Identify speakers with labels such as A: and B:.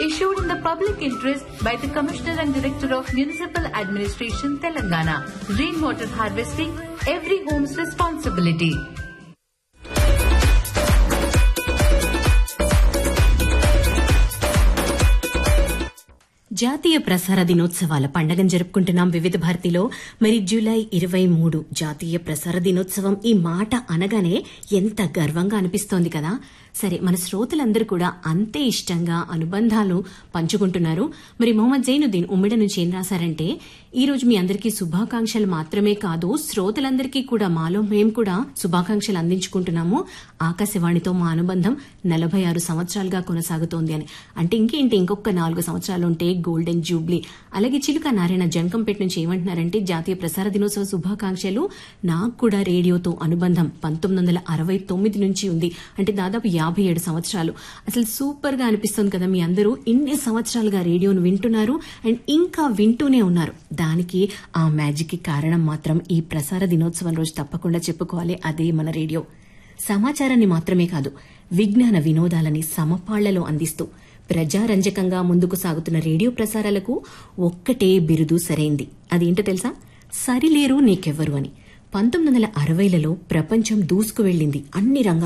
A: issued in the public interest by the Commissioner and Director of Municipal Administration, Telangana. Rainwater harvesting, every home's responsibility.
B: జాతీయ ప్రసార దినోత్సవాల పండగను జరుపుకుంటున్నాం వివిధ భారతిలో మరి జూలై ఇరవై మూడు జాతీయ ప్రసార దినోత్సవం ఈ మాట అనగానే ఎంత గర్వంగా అనిపిస్తోంది కదా సరే మన శ్రోతలందరూ కూడా అంతే ఇష్టంగా అనుబంధాలు పంచుకుంటున్నారు మరి మొహమ్మద్ జైనుద్దీన్ ఉమ్మిడ నుంచి ఏం రాశారంటే ఈ రోజు మీ అందరికీ శుభాకాంక్షలు మాత్రమే కాదు శ్రోతలందరికీ కూడా మాలో మేము కూడా శుభాకాంక్షలు అందించుకుంటున్నాము ఆకాశవాణితో మా అనుబంధం నలభై ఆరు సంవత్సరాలుగా కొనసాగుతోంది అని అంటే ఇంకేంటి ఇంకొక నాలుగు సంవత్సరాలు ఉంటే గోల్డెన్ జూబ్లీ అలాగే చిలుక నారాయణ జంకంపేట నుంచి ఏమంటున్నారంటే జాతీయ ప్రసార దినోత్సవ శుభాకాంక్షలు నాకు కూడా రేడియోతో అనుబంధం పంతొమ్మిది వందల అరవై తొమ్మిది నుంచి ఉంది అంటే దాదాపు యాభై ఏడు సంవత్సరాలు అసలు సూపర్ గా అనిపిస్తుంది కదా మీ అందరూ ఇన్ని సంవత్సరాలుగా రేడియోను వింటున్నారు అండ్ ఇంకా వింటూనే ఉన్నారు దానికి ఆ మ్యాజిక్ కి కారణం మాత్రం ఈ ప్రసార దినోత్సవం రోజు తప్పకుండా చెప్పుకోవాలి అదే మన రేడియో సమాచారాన్ని మాత్రమే కాదు విజ్ఞాన వినోదాలని సమపాళ్లలో అందిస్తూ ప్రజారంజకంగా ముందుకు సాగుతున్న రేడియో ప్రసారాలకు ఒక్కటే బిరుదు సరైంది అదేంటో తెలుసా సరిలేరు నీకెవ్వరు అని పంతొమ్మిది వందల అరవైలలో ప్రపంచం దూసుకు వెళ్లింది అన్ని రంగాల్లో